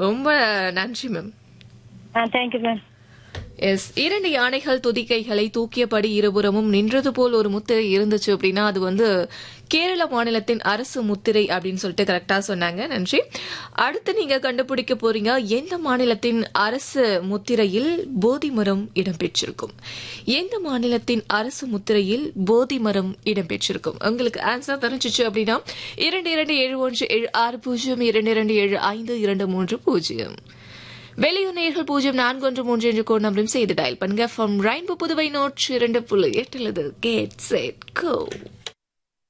ரொம்ப நன்றி ma'am ah thank you ma'am yes இரண்டு யானைகள் துதிக்கைகளை தூக்கியபடி இருபுறமும் நின்றது போல் ஒரு முத்திரை இருந்துச்சு அப்படின்னா அது வந்து கேரள மாநிலத்தின் அரசு முத்திரை அப்படின்னு சொல்லிட்டு கரெக்டா சொன்னாங்க நன்றி அடுத்து நீங்க கண்டுபிடிக்க போறீங்க எந்த மாநிலத்தின் அரசு முத்திரையில் போதி மரம் இடம்பெற்றிருக்கும் எந்த மாநிலத்தின் அரசு முத்திரையில் போதி மரம் இடம்பெற்றிருக்கும் உங்களுக்கு ஆன்சர் தெரிஞ்சிச்சு அப்படின்னா இரண்டு இரண்டு ஏழு ஒன்று ஏழு ஆறு பூஜ்ஜியம் இரண்டு இரண்டு ஏழு ஐந்து இரண்டு மூன்று பூஜ்ஜியம் வெளியுணையர்கள் பூஜ்ஜியம் நான்கு ஒன்று மூன்று என்று கோட் நம்பரும் செய்து டயல் பண்ணுங்க ஃப்ரம் ரெயின்போ புதுவை நோட் இரண்டு புள்ளி எட்டுலது கேட் செட் கோ